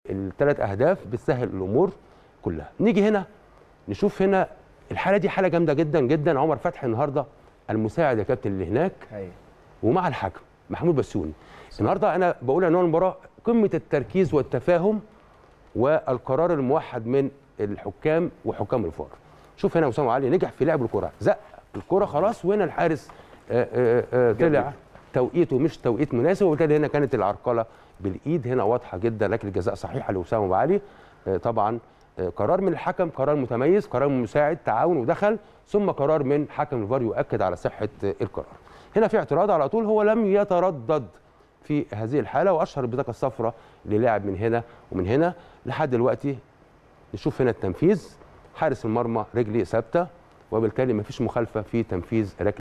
الثلاث اهداف بتسهل الامور كلها نيجي هنا نشوف هنا الحاله دي حاله جامده جدا جدا عمر فتحي النهارده المساعد يا كابتن اللي هناك ايوه ومع الحكم محمود بسيوني النهارده انا بقول ان هو المباراه قمه التركيز والتفاهم والقرار الموحد من الحكام وحكام الفار شوف هنا اسامه علي نجح في لعب الكره زق الكره خلاص وهنا الحارس آه، آه، آه، طلع توقيته مش توقيت مناسب وبالتالي هنا كانت العرقله بالايد هنا واضحه جدا ركله جزاء صحيحه لاسامه ابو علي آه، طبعا آه، قرار من الحكم قرار متميز قرار مساعد تعاون ودخل ثم قرار من حكم الفار يؤكد على صحه آه، القرار هنا في اعتراض على طول هو لم يتردد في هذه الحاله واشهر البطاقه الصفراء للاعب من هنا ومن هنا لحد دلوقتي نشوف هنا التنفيذ حارس المرمى رجلي ثابته وبالتالي مفيش مخالفه في تنفيذ ركله